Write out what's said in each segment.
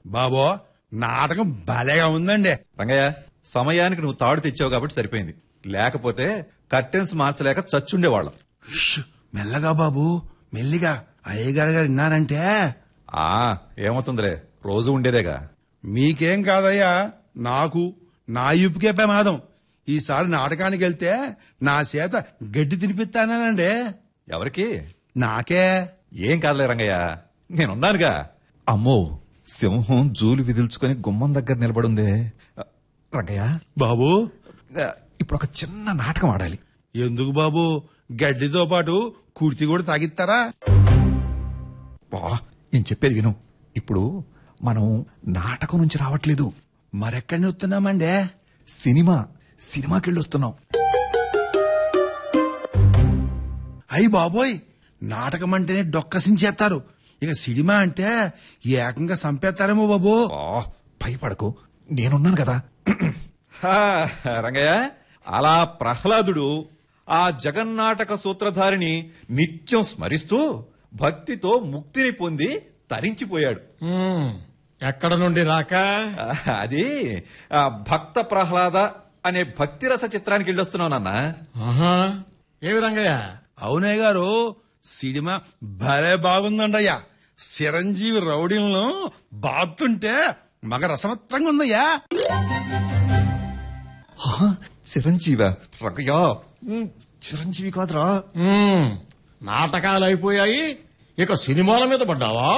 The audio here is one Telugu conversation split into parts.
బాబో నాటకం భలేగా ఉందండి రంగయ్య సమయానికి నువ్వు తాడు తెచ్చావు కాబట్టి సరిపోయింది లేకపోతే కర్టెన్స్ మార్చలేక చచ్చుండేవాళ్ళం ష్, మెల్లగా బాబు మెల్లిగా అయ్యగారు గారు విన్నారంటే ఆ ఏమవుతుందిలే రోజు ఉండేదేగా మీకేం కాదయ్యా నాకు నా ఇప్పుకే ప్రమాదం ఈసారి నాటకానికి వెళ్తే నా చేత గడ్డి తినిపిస్తానండి ఎవరికి నాకే ఏం కాదులే రంగయ్య నేనున్నానుగా అమ్మో సింహం జూలు విదిల్చుకొని గుమ్మం దగ్గర నిలబడుందే రంగయ్య బాబు ఇప్పుడు ఒక చిన్న నాటకం ఆడాలి ఎందుకు బాబు గడ్డితో పాటు కుర్తి కూడా తాగిస్తారా బా నేను చెప్పేది విను ఇప్పుడు మనం నాటకం నుంచి రావట్లేదు మరెక్కడిని వస్తున్నామండి సినిమా సినిమాకి వెళ్ళొస్తున్నాం అయ్యి బాబోయ్ నాటకం అంటేనే డొక్కసించేస్తారు ఇక సినిమా అంటే ఏకంగా చంపేస్తారేమో బాబు బా భయపడకు నేనున్నాను కదా హా, రంగయ్య అలా ప్రహ్లాదుడు ఆ జగన్నాటక సూత్రధారిని నిత్యం స్మరిస్తూ భక్తితో ముక్తిని పొంది తరించిపోయాడు ఉమ్, ఎక్కడ నుండి రాక ఆ, అది ఆ, భక్త ప్రహ్లాద అనే భక్తిరస చిత్రానికి వెళ్ళొస్తున్నావు నాన్న ఆహా ఏమి రంగయ్య అవునయ్య గారు సినిమా భలే బాగుందండయ్యా చిరంజీవి రౌడీలను బాతుంటే మగ రసవత్తంగా ఉందయ్యా హా, చిరంజీవ రంగయ్య ఉమ్, చిరంజీవి కాదురా ఉమ్, నాటకాలు అయిపోయాయి ఇక సినిమాల మీద పడ్డావా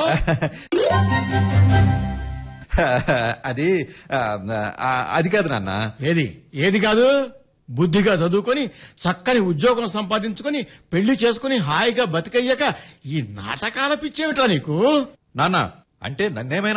అది ఆ, ఆ, అది కాదు నాన్న ఏది ఏది కాదు బుద్ధిగా చదువుకొని చక్కని ఉద్యోగం సంపాదించుకొని పెళ్లి చేసుకుని హాయిగా బతికయ్యాక ఈ నాటకాల పిచ్చేమిట్రా నీకు నాన్న అంటే నన్నేమైనా